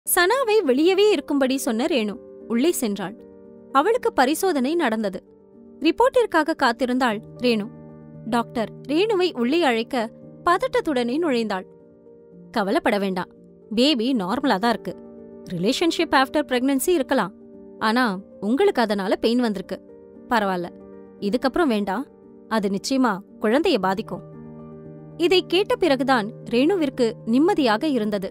சனாவை வெளியவே இருக்கும்படி சொன்ன ரேணு உள்ளே சென்றாள் அவளுக்கு பரிசோதனை நடந்தது ரிப்போர்ட்டிற்காக காத்திருந்தாள் ரேணு டாக்டர் ரேணுவை உள்ளே அழைக்க பதட்டத்துடனே நுழைந்தாள் கவலைப்பட வேண்டாம் பேபி நார்மலா தான் இருக்கு ரிலேஷன்ஷிப் ஆஃப்டர் பிரெக்னன்சி இருக்கலாம் ஆனா உங்களுக்கு அதனால பெயின் வந்திருக்கு பரவாயில்ல இதுக்கப்புறம் வேண்டாம் அது நிச்சயமா குழந்தைய பாதிக்கும் இதை கேட்ட பிறகுதான் ரேணுவிற்கு நிம்மதியாக இருந்தது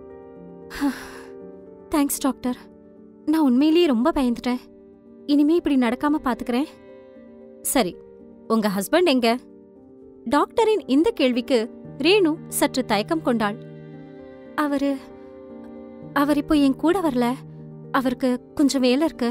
தேங்க்ஸ் டாக்டர் நான் உண்மையிலேயே ரொம்ப பயந்துட்டேன் இனிமே இப்படி நடக்காம பாத்துக்கிறேன் சரி உங்க ஹஸ்பண்ட் எங்க டாக்டரின் இந்த கேள்விக்கு ரேணு சற்று தயக்கம் கொண்டாள் அவரு அவர் இப்போ என் கூட வரல அவருக்கு கொஞ்சம் வேலை இருக்கு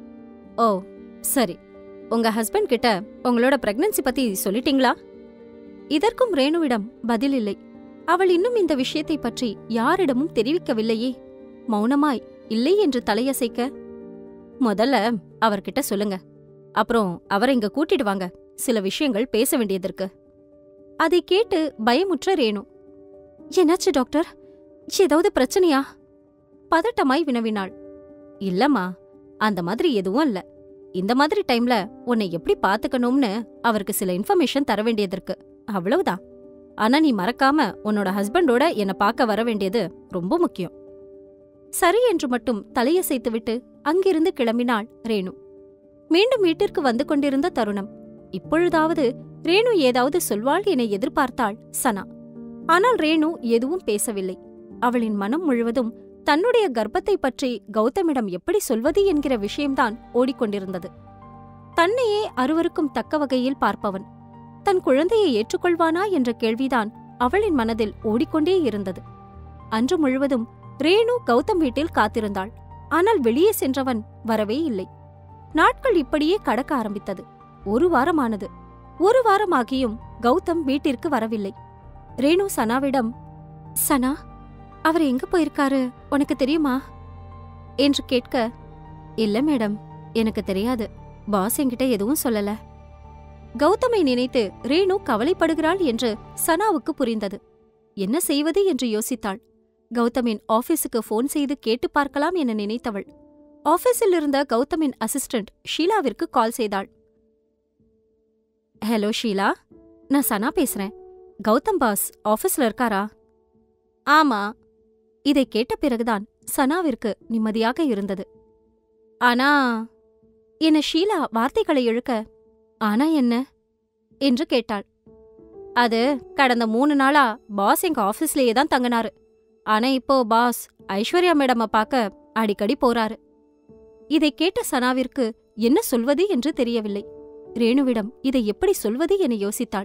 ஓ சரி உங்க ஹஸ்பண்ட் கிட்ட உங்களோட பிரெக்னன்சி பத்தி சொல்லிட்டீங்களா இதற்கும் ரேணுவிடம் பதில் இல்லை அவள் இன்னும் இந்த விஷயத்தை பற்றி யாரிடமும் தெரிவிக்கவில்லையே மௌனமாய் இல்லை என்று தலையசைக்க முதல்ல அவர்கிட்ட சொல்லுங்க அப்புறம் அவரை இங்க கூட்டிட்டு வாங்க சில விஷயங்கள் பேச வேண்டியதிருக்கு அதை கேட்டு பயமுற்ற ரேணு என்னாச்சு டாக்டர் ஏதாவது பிரச்சனையா பதட்டமாய் வினவினாள் இல்லம்மா அந்த மாதிரி எதுவும் இல்ல இந்த மாதிரி டைம்ல உன்னை எப்படி பாத்துக்கணும்னு அவருக்கு சில இன்ஃபர்மேஷன் தர வேண்டியதிருக்கு அவ்வளவுதான் ஆனா நீ மறக்காம உன்னோட ஹஸ்பண்டோட என்ன பார்க்க வர வேண்டியது ரொம்ப முக்கியம் சரி என்று மட்டும் தலையசைத்துவிட்டு அங்கிருந்து கிளம்பினாள் ரேணு மீண்டும் வீட்டிற்கு வந்து கொண்டிருந்த தருணம் இப்பொழுதாவது ரேணு ஏதாவது சொல்வாள் என எதிர்பார்த்தாள் சனா ஆனால் ரேணு எதுவும் பேசவில்லை அவளின் மனம் முழுவதும் தன்னுடைய கர்ப்பத்தை பற்றி கௌதமிடம் எப்படி சொல்வது என்கிற விஷயம்தான் ஓடிக்கொண்டிருந்தது தன்னையே அருவருக்கும் தக்க வகையில் பார்ப்பவன் தன் குழந்தையை ஏற்றுக்கொள்வானா என்ற கேள்விதான் அவளின் மனதில் ஓடிக்கொண்டே இருந்தது அன்று முழுவதும் ரேணு கௌதம் வீட்டில் காத்திருந்தாள் ஆனால் வெளியே சென்றவன் வரவே இல்லை நாட்கள் இப்படியே கடக்க ஆரம்பித்தது ஒரு வாரமானது ஒரு வாரமாகியும் கௌதம் வீட்டிற்கு வரவில்லை ரேணு சனாவிடம் சனா அவர் எங்க போயிருக்காரு உனக்கு தெரியுமா என்று கேட்க இல்ல மேடம் எனக்கு தெரியாது பாஸ் என்கிட்ட எதுவும் சொல்லல கௌதமை நினைத்து ரேணு கவலைப்படுகிறாள் என்று சனாவுக்கு புரிந்தது என்ன செய்வது என்று யோசித்தாள் கௌதமின் ஆபீஸுக்கு ஃபோன் செய்து கேட்டு பார்க்கலாம் என நினைத்தவள் ஆபீஸில் இருந்த கௌதமின் அசிஸ்டன்ட் ஷீலாவிற்கு கால் செய்தாள் ஹலோ ஷீலா நான் சனா பேசுறேன் கௌதம் பாஸ் ஆபீஸ்ல இருக்காரா ஆமா இதை கேட்ட பிறகுதான் சனாவிற்கு நிம்மதியாக இருந்தது ஆனா என்ன ஷீலா வார்த்தைகளை இழுக்க ஆனா என்ன என்று கேட்டாள் அது கடந்த மூணு நாளா பாஸ் எங்க ஆபீஸ்லயே தான் தங்கினாரு ஆனா இப்போ பாஸ் ஐஸ்வர்யா மேடம பார்க்க அடிக்கடி போறாரு இதை கேட்ட சனாவிற்கு என்ன சொல்வது என்று தெரியவில்லை ரேணுவிடம் இதை எப்படி சொல்வது என யோசித்தாள்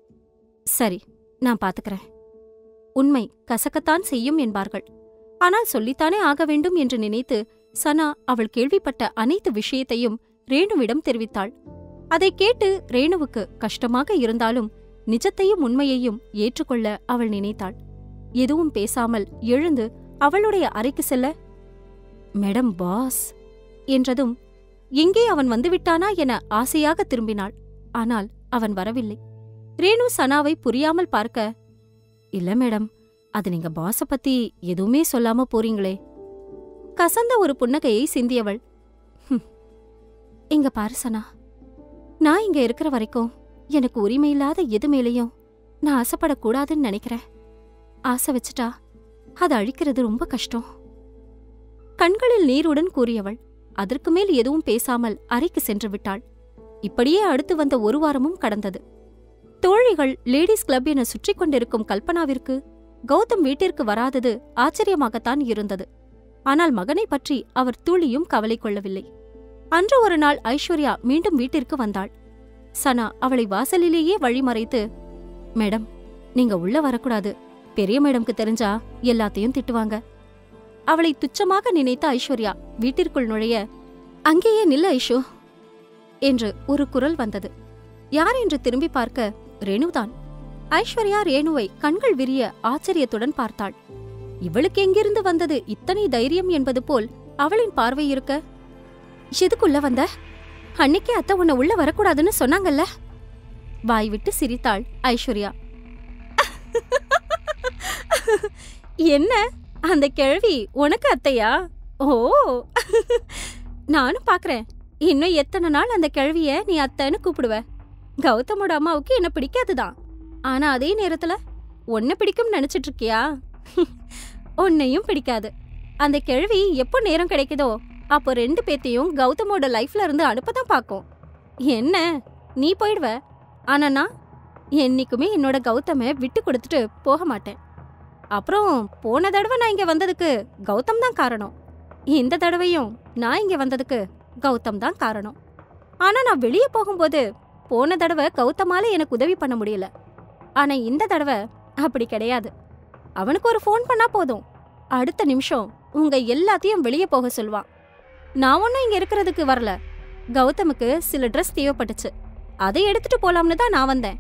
சரி நான் பாத்துக்கிறேன் உண்மை கசக்கத்தான் செய்யும் என்பார்கள் ஆனால் சொல்லித்தானே ஆக வேண்டும் என்று நினைத்து சனா அவள் கேள்விப்பட்ட அனைத்து விஷயத்தையும் ரேணுவிடம் தெரிவித்தாள் அதை கேட்டு ரேணுவுக்கு கஷ்டமாக இருந்தாலும் நிஜத்தையும் உண்மையையும் ஏற்றுக்கொள்ள அவள் நினைத்தாள் எதுவும் பேசாமல் எழுந்து அவளுடைய அறைக்கு செல்ல மேடம் பாஸ் என்றதும் எங்கே அவன் வந்துவிட்டானா என ஆசையாக திரும்பினாள் ஆனால் அவன் வரவில்லை ரேணு சனாவை புரியாமல் பார்க்க இல்ல மேடம் அது நீங்க பாஸ பத்தி எதுவுமே சொல்லாம போறீங்களே கசந்த ஒரு புன்னகையை சிந்தியவள் "ஹும். இங்க பாரு சனா நான் இங்க இருக்கிற வரைக்கும் எனக்கு உரிமை இல்லாத எது மேலேயும் நான் ஆசைப்படக்கூடாதுன்னு நினைக்கிறேன் ஆசை வச்சுட்டா அதை அழிக்கிறது ரொம்ப கஷ்டம் கண்களில் நீருடன் கூறியவள் அதற்கு மேல் எதுவும் பேசாமல் அறைக்கு சென்று விட்டாள் இப்படியே அடுத்து வந்த ஒரு வாரமும் கடந்தது தோழிகள் லேடிஸ் கிளப் என சுற்றிக் கொண்டிருக்கும் கல்பனாவிற்கு கௌதம் வீட்டிற்கு வராதது ஆச்சரியமாகத்தான் இருந்தது ஆனால் மகனை பற்றி அவர் துளியும் கவலை கொள்ளவில்லை அன்று ஒரு நாள் ஐஸ்வர்யா மீண்டும் வீட்டிற்கு வந்தாள் சனா அவளை வாசலிலேயே வழிமறைத்து மேடம் நீங்க உள்ள வரக்கூடாது பெரிய மேடம்க்கு தெரிஞ்சா எல்லாத்தையும் திட்டுவாங்க அவளை துச்சமாக நினைத்த ஐஸ்வர்யா வீட்டிற்குள் நுழைய அங்கேயே நில்ல ஐஷு என்று ஒரு குரல் வந்தது யார் என்று திரும்பி பார்க்க ரேணுதான் ஐஸ்வர்யா ரேணுவை கண்கள் விரிய ஆச்சரியத்துடன் பார்த்தாள் இவளுக்கு எங்கிருந்து வந்தது இத்தனை தைரியம் என்பது போல் அவளின் பார்வை இருக்க எதுக்குள்ள வந்த அன்னைக்கே அத்தை உன்னை உள்ள வரக்கூடாதுன்னு சொன்னாங்கல்ல வாய் விட்டு சிரித்தாள் ஐஸ்வர்யா என்ன அந்த கிழவி உனக்கு அத்தையா ஓ நானும் பாக்குறேன் இன்னும் எத்தனை நாள் அந்த கிழவிய நீ அத்தைன்னு கூப்பிடுவ கௌதமோட அம்மாவுக்கு என்ன பிடிக்காதுதான் ஆனா அதே நேரத்துல உன்னை பிடிக்கும்னு நினைச்சிட்டு இருக்கியா உன்னையும் பிடிக்காது அந்த கிழவி எப்போ நேரம் கிடைக்குதோ அப்போ ரெண்டு பேத்தையும் கௌதமோட லைஃப்ல இருந்து அனுப்பதான் பார்க்கும் என்ன நீ போயிடுவ ஆனா நான் என்னைக்குமே என்னோட கௌதம விட்டு கொடுத்துட்டு போக மாட்டேன் அப்புறம் போன தடவை நான் இங்க வந்ததுக்கு கௌதம் தான் காரணம் இந்த தடவையும் நான் இங்க வந்ததுக்கு கௌதம் தான் காரணம் ஆனா நான் வெளியே போகும்போது போன தடவை கௌதமால எனக்கு உதவி பண்ண முடியல ஆனா இந்த தடவை அப்படி கிடையாது அவனுக்கு ஒரு ஃபோன் பண்ணா போதும் அடுத்த நிமிஷம் உங்க எல்லாத்தையும் வெளியே போக சொல்வான் நான் ஒன்றும் இங்க இருக்கிறதுக்கு வரல கௌதமுக்கு சில ட்ரெஸ் தேவைப்பட்டுச்சு அதை எடுத்துட்டு போலாம்னு தான் நான் வந்தேன்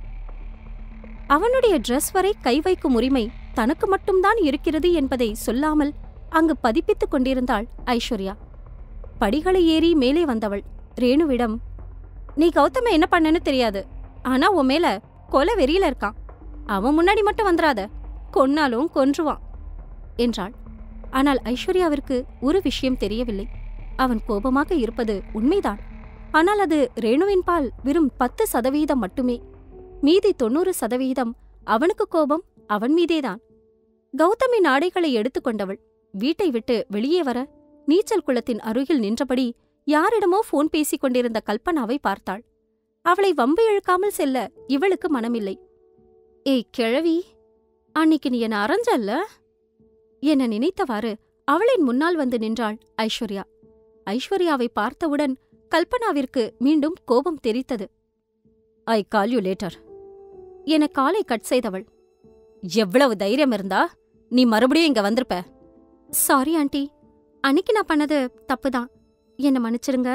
அவனுடைய ட்ரெஸ் வரை கை வைக்கும் உரிமை தனக்கு மட்டும்தான் இருக்கிறது என்பதை சொல்லாமல் அங்கு பதிப்பித்துக் கொண்டிருந்தாள் ஐஸ்வர்யா படிகளை ஏறி மேலே வந்தவள் ரேணுவிடம் நீ கௌதம என்ன பண்ணன்னு தெரியாது ஆனா உன் மேல கொலை வெறியில இருக்கான் அவன் முன்னாடி மட்டும் வந்துராத கொன்னாலும் கொன்றுவான் என்றாள் ஆனால் ஐஸ்வர்யாவிற்கு ஒரு விஷயம் தெரியவில்லை அவன் கோபமாக இருப்பது உண்மைதான் ஆனால் அது ரேணுவின் பால் வெறும் பத்து சதவீதம் மட்டுமே மீதி தொண்ணூறு சதவீதம் அவனுக்கு கோபம் அவன் மீதேதான் கௌதமின் ஆடைகளை எடுத்துக்கொண்டவள் வீட்டை விட்டு வெளியே வர நீச்சல் குளத்தின் அருகில் நின்றபடி யாரிடமோ ஃபோன் பேசிக் கொண்டிருந்த கல்பனாவை பார்த்தாள் அவளை வம்பு இழுக்காமல் செல்ல இவளுக்கு மனமில்லை ஏய் கிழவி அன்னிக்கு நீ என்ன அரைஞ்சல்ல என நினைத்தவாறு அவளின் முன்னால் வந்து நின்றாள் ஐஸ்வர்யா ஐஸ்வர்யாவை பார்த்தவுடன் கல்பனாவிற்கு மீண்டும் கோபம் தெரித்தது ஐ கால் யூ லேட்டர் என காலை கட் செய்தவள் எவ்வளவு தைரியம் இருந்தா நீ மறுபடியும் இங்க வந்திருப்ப சாரி ஆண்டி அன்னிக்கு நான் பண்ணது தப்புதான் என்ன மன்னிச்சிருங்க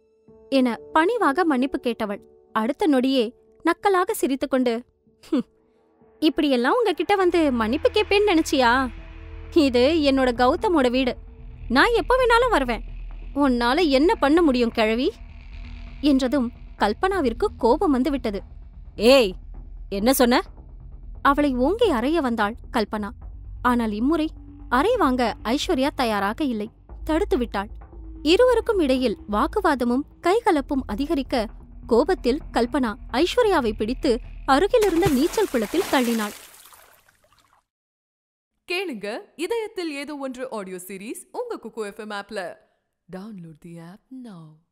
என பணிவாக மன்னிப்பு கேட்டவள் அடுத்த நொடியே நக்கலாக சிரித்துக்கொண்டு "ஹும், இப்படியெல்லாம் உங்ககிட்ட வந்து மன்னிப்பு கேட்பேன்னு நினைச்சியா இது என்னோட கௌதமோட வீடு நான் எப்போ வேணாலும் வருவேன் உன்னால என்ன பண்ண முடியும் கிழவி என்றதும் கல்பனாவிற்கு கோபம் வந்து விட்டது ஏய் என்ன சொன்ன அவளை ஓங்கி அறைய வந்தாள் கல்பனா ஆனால் இம்முறை அறை வாங்க ஐஸ்வர்யா தயாராக இல்லை தடுத்து விட்டாள் இருவருக்கும் இடையில் வாக்குவாதமும் கைகலப்பும் அதிகரிக்க கோபத்தில் கல்பனா ஐஸ்வர்யாவை பிடித்து அருகிலிருந்த நீச்சல் குளத்தில் தள்ளினாள் கேளுங்க இதயத்தில் ஏதோ ஒன்று ஆடியோ சீரீஸ் உங்க குக்கு எஃப்எம் ஆப்ல டவுன்லோட் தி ஆப் நவ்